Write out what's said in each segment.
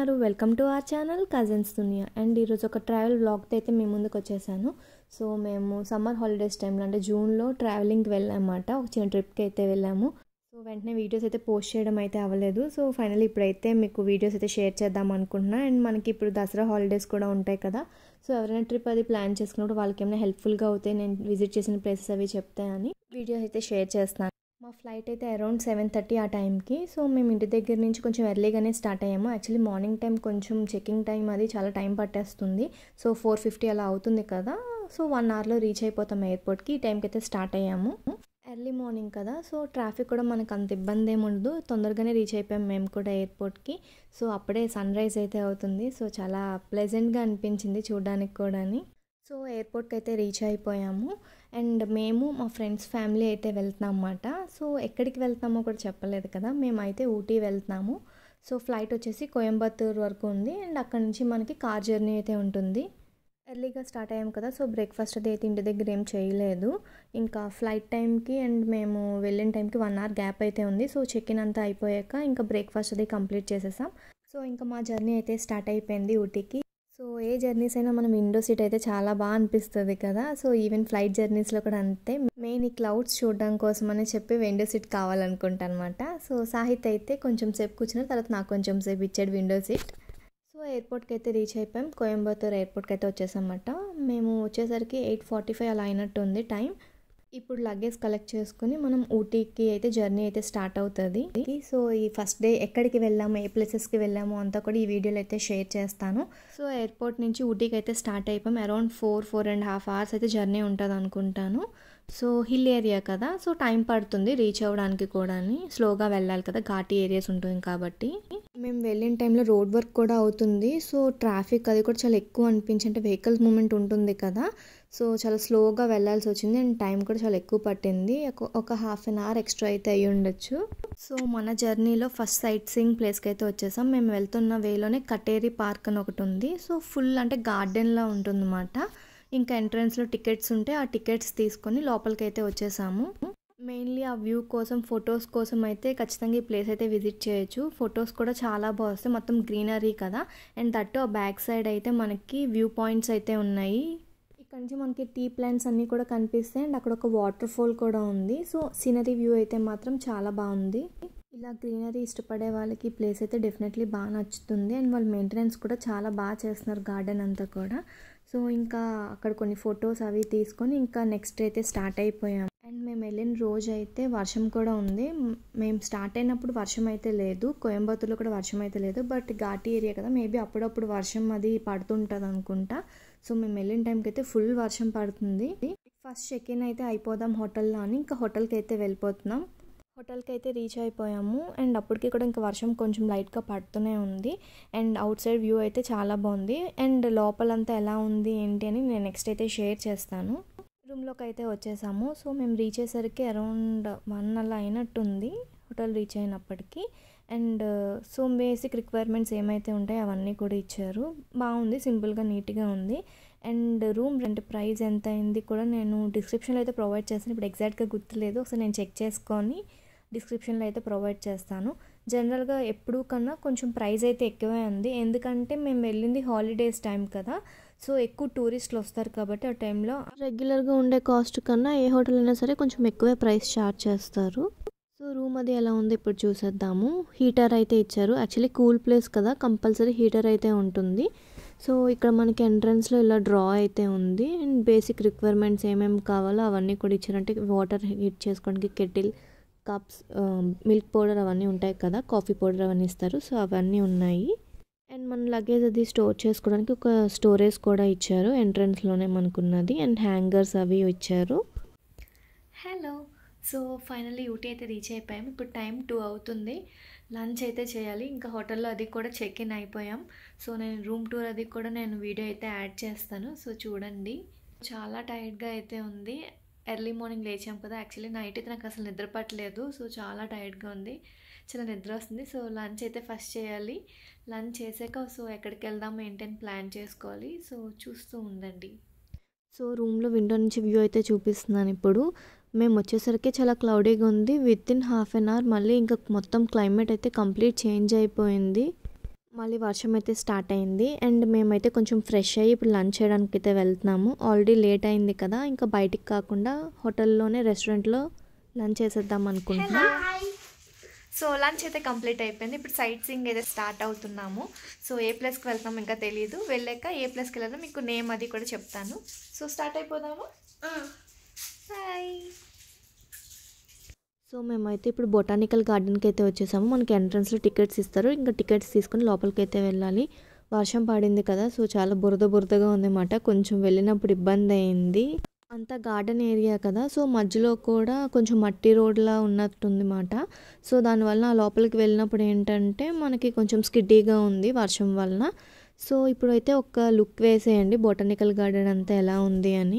ఉన్నారు welcome to our channel cousins Duniya and ఈరోజు ఒక ట్రావెల్ వ్లాగ్తో అయితే మేము ముందుకు వచ్చేసాను సో మేము సమ్మర్ హాలిడేస్ టైంలో అంటే జూన్లో ట్రావెలింగ్కి వెళ్ళామన్నమాట ఒక చిన్న ట్రిప్కి అయితే వెళ్ళాము సో వెంటనే వీడియోస్ అయితే పోస్ట్ చేయడం అయితే అవ్వలేదు సో ఫైనల్ ఇప్పుడైతే మీకు వీడియోస్ అయితే షేర్ చేద్దాం అనుకుంటున్నా అండ్ మనకి ఇప్పుడు దసరా హాలిడేస్ కూడా ఉంటాయి కదా సో ఎవరైనా ట్రిప్ అది ప్లాన్ చేసుకున్నప్పుడు వాళ్ళకి ఏమైనా హెల్ప్ఫుల్గా అవుతాయి నేను విజిట్ చేసిన ప్లేసెస్ అవి చెప్తాయని వీడియోస్ అయితే షేర్ చేస్తాను మా ఫ్లైట్ అయితే అరౌండ్ సెవెన్ థర్టీ ఆ టైంకి సో మేము ఇంటి దగ్గర నుంచి కొంచెం ఎర్లీగానే స్టార్ట్ అయ్యాము యాక్చువల్లీ మార్నింగ్ టైం కొంచెం చెకింగ్ టైం అది చాలా టైం పట్టేస్తుంది సో ఫోర్ ఫిఫ్టీ అలా అవుతుంది కదా సో వన్ అవర్లో రీచ్ అయిపోతాం ఎయిర్పోర్ట్కి ఈ టైంకి అయితే స్టార్ట్ అయ్యాము ఎర్లీ మార్నింగ్ కదా సో ట్రాఫిక్ కూడా మనకు అంత ఇబ్బంది ఏమి ఉండదు తొందరగానే రీచ్ అయిపోయాం మేము కూడా ఎయిర్పోర్ట్కి సో అప్పుడే సన్ రైజ్ అయితే అవుతుంది సో చాలా ప్లెజెంట్గా అనిపించింది చూడడానికి కూడా సో ఎయిర్పోర్ట్కి అయితే రీచ్ అయిపోయాము అండ్ మేము మా ఫ్రెండ్స్ ఫ్యామిలీ అయితే వెళ్తున్నాం అన్నమాట సో ఎక్కడికి వెళ్తామో కూడా చెప్పలేదు కదా మేమైతే ఊటీ వెళ్తున్నాము సో ఫ్లైట్ వచ్చేసి కోయంబత్తూర్ వరకు ఉంది అండ్ అక్కడ నుంచి మనకి కార్ జర్నీ అయితే ఉంటుంది ఎర్లీగా స్టార్ట్ అయ్యాం కదా సో బ్రేక్ఫాస్ట్ అది అయితే ఇంటి దగ్గర ఏం చేయలేదు ఇంకా ఫ్లైట్ టైంకి అండ్ మేము వెళ్ళిన టైంకి వన్ అవర్ గ్యాప్ అయితే ఉంది సో చెక్ ఇన్ అంతా అయిపోయాక ఇంకా బ్రేక్ఫాస్ట్ అది కంప్లీట్ చేసేసాం సో ఇంకా మా జర్నీ అయితే స్టార్ట్ అయిపోయింది ఊటీకి సో ఏ జర్నీస్ అయినా మనం విండో సీట్ అయితే చాలా బాగా అనిపిస్తుంది కదా సో ఈవెన్ ఫ్లైట్ జర్నీస్లో కూడా అంతే మెయిన్ ఈ క్లౌడ్స్ చూడడం కోసం అని చెప్పి విండో సీట్ కావాలనుకుంటా అనమాట సో సాహిత్ అయితే కొంచెం సేపు కూర్చున్న తర్వాత నాకు కొంచెం సేపు ఇచ్చాడు విండో సీట్ సో ఎయిర్పోర్ట్కి అయితే రీచ్ అయిపోయాం కోయంబత్తూర్ ఎయిర్పోర్ట్కి అయితే వచ్చేసామన్నమాట మేము వచ్చేసరికి ఎయిట్ ఫార్టీ ఫైవ్ అలా అయినట్టు ఉంది టైం ఇప్పుడు లగేజ్ కలెక్ట్ చేసుకుని మనం ఊటీకి అయితే జర్నీ అయితే స్టార్ట్ అవుతుంది సో ఈ ఫస్ట్ డే ఎక్కడికి వెళ్ళాము ఏ ప్లేసెస్కి వెళ్ళాము అంతా కూడా ఈ వీడియోలో అయితే షేర్ చేస్తాను సో ఎయిర్పోర్ట్ నుంచి ఊటీకి అయితే స్టార్ట్ అయిపోయాం around four four and half hours అయితే జర్నీ ఉంటుంది అనుకుంటాను సో హిల్ ఏరియా కదా సో టైం పడుతుంది రీచ్ అవ్వడానికి కూడా స్లోగా వెళ్ళాలి కదా ఘాటీ ఏరియాస్ ఉంటుంది కాబట్టి మేము వెళ్ళిన టైంలో రోడ్ వర్క్ కూడా అవుతుంది సో ట్రాఫిక్ అది కూడా చాలా ఎక్కువ అనిపించి అంటే వెహికల్స్ మూమెంట్ ఉంటుంది కదా సో చాలా స్లోగా వెళ్ళాల్సి వచ్చింది అండ్ టైం కూడా చాలా ఎక్కువ పట్టింది ఒక హాఫ్ అన్ అవర్ ఎక్స్ట్రా అయితే అయ్యి ఉండొచ్చు సో మన జర్నీలో ఫస్ట్ సైట్ సీయింగ్ ప్లేస్కి అయితే వచ్చేసాం మేము వెళ్తున్న వేలోనే కటేరి పార్క్ అని ఒకటి ఉంది సో ఫుల్ అంటే గార్డెన్లా ఉంటుందన్నమాట ఇంకా ఎంట్రన్స్లో టికెట్స్ ఉంటే ఆ టికెట్స్ తీసుకొని లోపలికి అయితే వచ్చేసాము మెయిన్లీ ఆ వ్యూ కోసం ఫొటోస్ కోసం అయితే ఖచ్చితంగా ఈ ప్లేస్ అయితే విజిట్ చేయొచ్చు ఫొటోస్ కూడా చాలా బాగా వస్తాయి మొత్తం గ్రీనరీ కదా అండ్ దట్టు ఆ బ్యాక్ సైడ్ అయితే మనకి వ్యూ పాయింట్స్ అయితే ఉన్నాయి ఇక్కడ నుంచి మనకి టీ ప్లాంట్స్ అన్నీ కూడా కనిపిస్తాయి అండ్ అక్కడ ఒక వాటర్ ఫాల్ కూడా ఉంది సో సీనరీ వ్యూ అయితే మాత్రం చాలా బాగుంది ఇలా గ్రీనరీ ఇష్టపడే వాళ్ళకి ఈ ప్లేస్ అయితే డెఫినెట్లీ బాగా నచ్చుతుంది అండ్ వాళ్ళు మెయింటెనెన్స్ కూడా చాలా బాగా చేస్తున్నారు గార్డెన్ అంతా కూడా సో ఇంకా అక్కడ కొన్ని ఫొటోస్ అవి తీసుకొని ఇంకా నెక్స్ట్ అయితే స్టార్ట్ అయిపోయాం అండ్ మేము వెళ్ళిన రోజు అయితే వర్షం కూడా ఉంది మేము స్టార్ట్ అయినప్పుడు వర్షం అయితే లేదు కోయంబత్తూర్లో కూడా వర్షం అయితే లేదు బట్ ఘాటీ ఏరియా కదా మేబీ అప్పుడప్పుడు వర్షం అది పడుతుంటుంది అనుకుంటా సో మేము వెళ్ళిన టైంకి అయితే ఫుల్ వర్షం పడుతుంది ఫస్ట్ చెక్ ఇన్ అయితే అయిపోదాం హోటల్లో అని ఇంకా హోటల్కి అయితే వెళ్ళిపోతున్నాం హోటల్కి అయితే రీచ్ అయిపోయాము అండ్ అప్పటికి కూడా ఇంకా వర్షం కొంచెం లైట్గా పడుతూనే ఉంది అండ్ అవుట్ సైడ్ వ్యూ అయితే చాలా బాగుంది అండ్ లోపలంతా ఎలా ఉంది ఏంటి అని నేను నెక్స్ట్ అయితే షేర్ చేస్తాను రూమ్లోకి అయితే వచ్చేసాము సో మేము రీచ్ అయ్యేసరికి అరౌండ్ వన్ అలా అయినట్టుంది హోటల్ రీచ్ అయినప్పటికీ అండ్ సో బేసిక్ రిక్వైర్మెంట్స్ ఏమైతే ఉంటాయో అవన్నీ కూడా ఇచ్చారు బాగుంది సింపుల్గా నీట్గా ఉంది అండ్ రూమ్ రెంట్ ప్రైస్ ఎంత అయింది కూడా నేను డిస్క్రిప్షన్లో అయితే ప్రొవైడ్ చేస్తాను ఇప్పుడు ఎగ్జాక్ట్గా గుర్తులేదు ఒకసారి నేను చెక్ చేసుకొని డిస్క్రిప్షన్లో అయితే ప్రొవైడ్ చేస్తాను జనరల్గా ఎప్పుడు కన్నా కొంచెం ప్రైస్ అయితే ఎక్కువే ఉంది ఎందుకంటే మేము వెళ్ళింది హాలిడేస్ టైం కదా సో ఎక్కువ టూరిస్టులు వస్తారు కాబట్టి ఆ టైంలో రెగ్యులర్గా ఉండే కాస్ట్ కన్నా ఏ హోటల్ అయినా సరే కొంచెం ఎక్కువే ప్రైస్ ఛార్జ్ చేస్తారు సో రూమ్ అది ఎలా ఉంది ఇప్పుడు చూసేద్దాము హీటర్ అయితే ఇచ్చారు యాక్చువల్లీ కూల్ ప్లేస్ కదా కంపల్సరీ హీటర్ అయితే ఉంటుంది సో ఇక్కడ మనకి ఎంట్రన్స్లో ఇలా డ్రా అయితే ఉంది అండ్ బేసిక్ రిక్వైర్మెంట్స్ ఏమేమి కావాలో అవన్నీ కూడా ఇచ్చారంటే వాటర్ హీట్ చేసుకోవడానికి కెటిల్ కప్స్ మిల్క్ పౌడర్ అవన్నీ ఉంటాయి కదా కాఫీ పౌడర్ అవన్నీ ఇస్తారు సో అవన్నీ ఉన్నాయి అండ్ మన లగేజ్ అది స్టోర్ చేసుకోవడానికి ఒక స్టోరేజ్ కూడా ఇచ్చారు ఎంట్రన్స్లోనే మనకున్నది అండ్ హ్యాంగర్స్ అవి ఇచ్చారు హలో సో ఫైనల్లీ ఊటీ అయితే రీచ్ అయిపోయాం ఇప్పుడు టైం టూ అవుతుంది లంచ్ అయితే చేయాలి ఇంకా హోటల్లో అది కూడా చెక్ ఇన్ అయిపోయాం సో నేను రూమ్ టూర్ అది కూడా నేను వీడియో అయితే యాడ్ చేస్తాను సో చూడండి చాలా టైర్డ్గా అయితే ఉంది ఎర్లీ మార్నింగ్ లేచాం కదా యాక్చువల్లీ నైట్ అయితే నాకు అసలు నిద్ర పట్టలేదు సో చాలా టైర్డ్గా ఉంది చాలా నిద్ర వస్తుంది సో లంచ్ అయితే ఫస్ట్ చేయాలి లంచ్ చేసాక సో ఎక్కడికి వెళ్దాం ఏంటని ప్లాన్ చేసుకోవాలి సో చూస్తూ ఉండండి సో రూమ్లో విండో నుంచి వ్యూ అయితే చూపిస్తున్నాను ఇప్పుడు మేము వచ్చేసరికి చాలా క్లౌడీగా ఉంది within half an hour మళ్ళీ ఇంకా మొత్తం క్లైమేట్ అయితే కంప్లీట్ చేంజ్ అయిపోయింది మళ్ళీ వర్షం అయితే స్టార్ట్ అయింది అండ్ మేమైతే కొంచెం ఫ్రెష్ అయ్యి ఇప్పుడు లంచ్ చేయడానికి అయితే వెళ్తున్నాము ఆల్రెడీ లేట్ అయింది కదా ఇంకా బయటికి కాకుండా హోటల్లోనే రెస్టారెంట్లో లంచ్ చేసేద్దాం అనుకుంటున్నాం సో లంచ్ అయితే కంప్లీట్ అయిపోయింది ఇప్పుడు సైట్ సీయింగ్ అయితే స్టార్ట్ అవుతున్నాము సో ఏ ప్లేస్కి వెళ్తాం ఇంకా తెలియదు వెళ్ళాక ఏ ప్లేస్కి వెళ్ళాలో మీకు నేమ్ అది కూడా చెప్తాను సో స్టార్ట్ అయిపోదాము హాయ్ సో మేమైతే ఇప్పుడు బొటానికల్ గార్డెన్కి అయితే వచ్చేసాము మనకి ఎంట్రన్స్లో టికెట్స్ ఇస్తారు ఇంకా టికెట్స్ తీసుకుని లోపలికి అయితే వెళ్ళాలి వర్షం పడింది కదా సో చాలా బురద బురదగా ఉందన్నమాట కొంచెం వెళ్ళినప్పుడు ఇబ్బంది అయింది అంతా గార్డెన్ ఏరియా కదా సో మధ్యలో కూడా కొంచెం మట్టి రోడ్లా ఉన్నట్టుంది మాట సో దానివల్ల ఆ లోపలికి వెళ్ళినప్పుడు ఏంటంటే మనకి కొంచెం స్కిడ్డీగా ఉంది వర్షం వలన సో ఇప్పుడైతే ఒక లుక్ వేసేయండి బొటానికల్ గార్డెన్ అంతా ఎలా ఉంది అని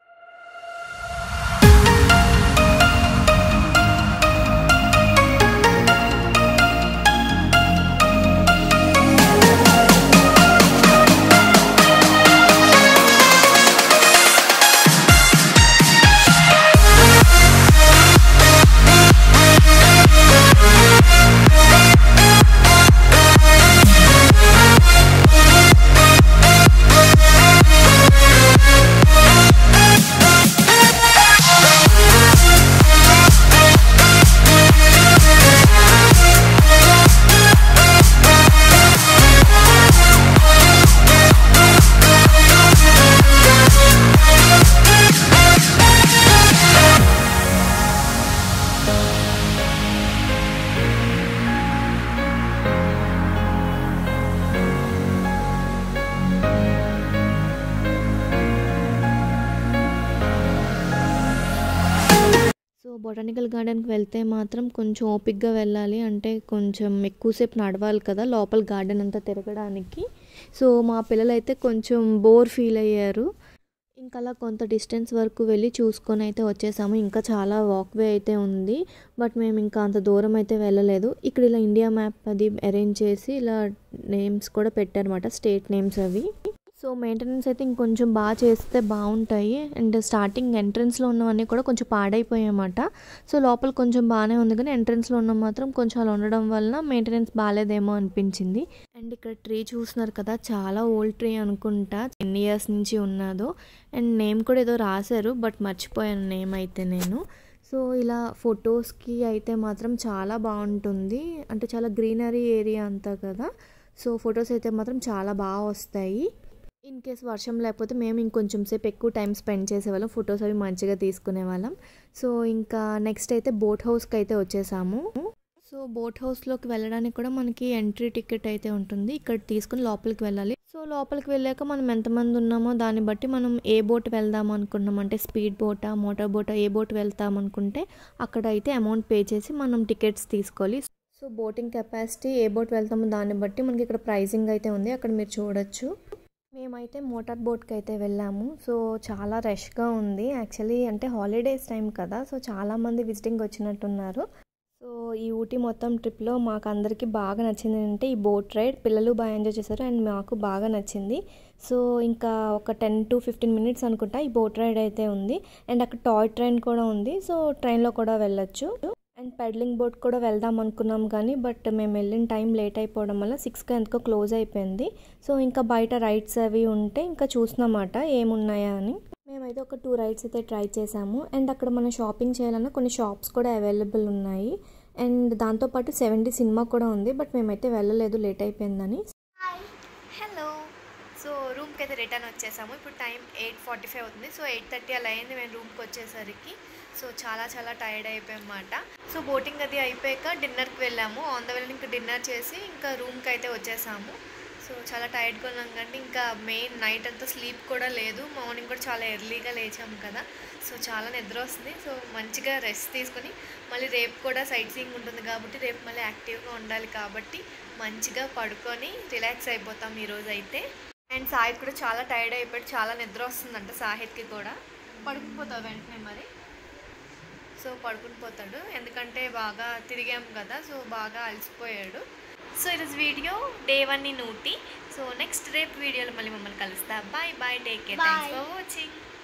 సో బొటానికల్ గార్డెన్కి వెళ్తే మాత్రం కొంచెం ఓపిక్గా వెళ్ళాలి అంటే కొంచెం ఎక్కువసేపు నడవాలి కదా లోపల గార్డెన్ అంతా తిరగడానికి సో మా పిల్లలైతే కొంచెం బోర్ ఫీల్ అయ్యారు ఇంకా అలా కొంత డిస్టెన్స్ వరకు వెళ్ళి చూసుకొని అయితే వచ్చేసాము ఇంకా చాలా వాక్వే అయితే ఉంది బట్ మేము ఇంకా అంత దూరం అయితే వెళ్ళలేదు ఇక్కడ ఇలా ఇండియా మ్యాప్ అది అరేంజ్ చేసి ఇలా నేమ్స్ కూడా పెట్టారన్నమాట స్టేట్ నేమ్స్ అవి సో మెయింటెనెన్స్ అయితే ఇంకొంచెం బాగా చేస్తే బాగుంటాయి అండ్ స్టార్టింగ్ ఎంట్రన్స్లో ఉన్నవన్నీ కూడా కొంచెం పాడైపోయాయి అన్నమాట సో లోపల కొంచెం బాగానే ఉంది కానీ ఎంట్రన్స్లో ఉన్న మాత్రం కొంచెం అలా ఉండడం వలన మెయింటెనెన్స్ బాగాలేదేమో అనిపించింది అండ్ ఇక్కడ ట్రీ చూస్తున్నారు కదా చాలా ఓల్డ్ ట్రీ అనుకుంటా ఎన్ని ఇయర్స్ నుంచి ఉన్నదో అండ్ నేమ్ కూడా ఏదో రాశారు బట్ మర్చిపోయాను నేమ్ అయితే నేను సో ఇలా ఫొటోస్కి అయితే మాత్రం చాలా బాగుంటుంది అంటే చాలా గ్రీనరీ ఏరియా అంతా కదా సో ఫొటోస్ అయితే మాత్రం చాలా బాగా వస్తాయి ఇన్ కేస్ వర్షం లేకపోతే మేము ఇంకొంచెం సేపు ఎక్కువ టైం స్పెండ్ చేసేవాళ్ళం ఫొటోస్ అవి మంచిగా తీసుకునే వాళ్ళం సో ఇంకా నెక్స్ట్ అయితే బోట్ హౌస్కి అయితే వచ్చేసాము సో బోట్ హౌస్లోకి వెళ్ళడానికి కూడా మనకి ఎంట్రీ టికెట్ అయితే ఉంటుంది ఇక్కడ తీసుకుని లోపలికి వెళ్ళాలి సో లోపలికి వెళ్ళాక మనం ఎంతమంది ఉన్నామో దాన్ని బట్టి మనం ఏ బోట్ వెళ్దాం అనుకుంటున్నాం అంటే స్పీడ్ బోటా మోటార్ బోటా ఏ బోట్ వెళ్తాం అనుకుంటే అక్కడ అయితే అమౌంట్ పే చేసి మనం టికెట్స్ తీసుకోవాలి సో బోటింగ్ కెపాసిటీ ఏ బోట్ వెళ్తామో దాన్ని బట్టి మనకి ఇక్కడ ప్రైజింగ్ అయితే ఉంది అక్కడ మీరు చూడొచ్చు మేమైతే మోటార్ బోట్కి అయితే వెళ్ళాము సో చాలా రష్గా ఉంది యాక్చువల్లీ అంటే హాలిడేస్ టైం కదా సో చాలామంది విజిటింగ్ వచ్చినట్టున్నారు సో ఈ ఊటీ మొత్తం ట్రిప్లో మాకు అందరికీ బాగా నచ్చింది అంటే ఈ బోట్ రైడ్ పిల్లలు బాగా ఎంజాయ్ చేశారు అండ్ మాకు బాగా నచ్చింది సో ఇంకా ఒక టెన్ టు ఫిఫ్టీన్ మినిట్స్ అనుకుంటా ఈ బోట్ రైడ్ అయితే ఉంది అండ్ అక్కడ టాయ్ ట్రైన్ కూడా ఉంది సో ట్రైన్లో కూడా వెళ్ళొచ్చు అండ్ పెడలింగ్ బోట్ కూడా వెళ్దాం అనుకున్నాం కానీ బట్ మేము వెళ్ళిన టైం లేట్ అయిపోవడం వల్ల సిక్స్కి ఎంతకో క్లోజ్ అయిపోయింది సో ఇంకా బయట రైడ్స్ అవి ఉంటే ఇంకా చూసినమాట ఏమున్నాయా అని మేమైతే ఒక టూ రైడ్స్ అయితే ట్రై చేసాము అండ్ అక్కడ మనం షాపింగ్ చేయాలన్నా కొన్ని షాప్స్ కూడా అవైలబుల్ ఉన్నాయి అండ్ దాంతోపాటు సెవెంటీ సినిమా కూడా ఉంది బట్ మేమైతే వెళ్ళలేదు లేట్ అయిపోయిందని హలో సో రూమ్కి అయితే రిటర్న్ వచ్చేసాము ఇప్పుడు టైం ఎయిట్ ఫార్టీ ఫైవ్ అవుతుంది సో ఎయిట్ థర్టీ అలా అయింది మేము రూమ్కి వచ్చేసరికి సో చాలా చాలా టైర్డ్ అయిపోయామాట సో బోటింగ్ అది అయిపోయాక డిన్నర్కి వెళ్ళాము ఆన్ ద వే ఇంకా డిన్నర్ చేసి ఇంకా రూమ్కి అయితే వచ్చేసాము సో చాలా టైర్డ్గా ఉన్నాం కానీ ఇంకా మెయిన్ నైట్ అంతా స్లీప్ కూడా లేదు మార్నింగ్ కూడా చాలా ఎర్లీగా లేచాము కదా సో చాలా నిద్ర వస్తుంది సో మంచిగా రెస్ట్ తీసుకొని మళ్ళీ రేపు కూడా సైట్ సీయింగ్ ఉంటుంది కాబట్టి రేపు మళ్ళీ యాక్టివ్గా ఉండాలి కాబట్టి మంచిగా పడుకొని రిలాక్స్ అయిపోతాం ఈరోజు అయితే అండ్ సాహిత్ కూడా చాలా టైర్డ్ అయిపోయాడు చాలా నిద్ర వస్తుందంట సాహిత్కి కూడా పడుకుపోతావు వెంటనే మరి సో పడుకుని పోతాడు ఎందుకంటే బాగా తిరిగాం కదా సో బాగా అలసిపోయాడు సో ఈరోజు video day one in Ooty so next రేపు వీడియోలో మళ్ళీ మమ్మల్ని కలుస్తా bye bye take care thanks for watching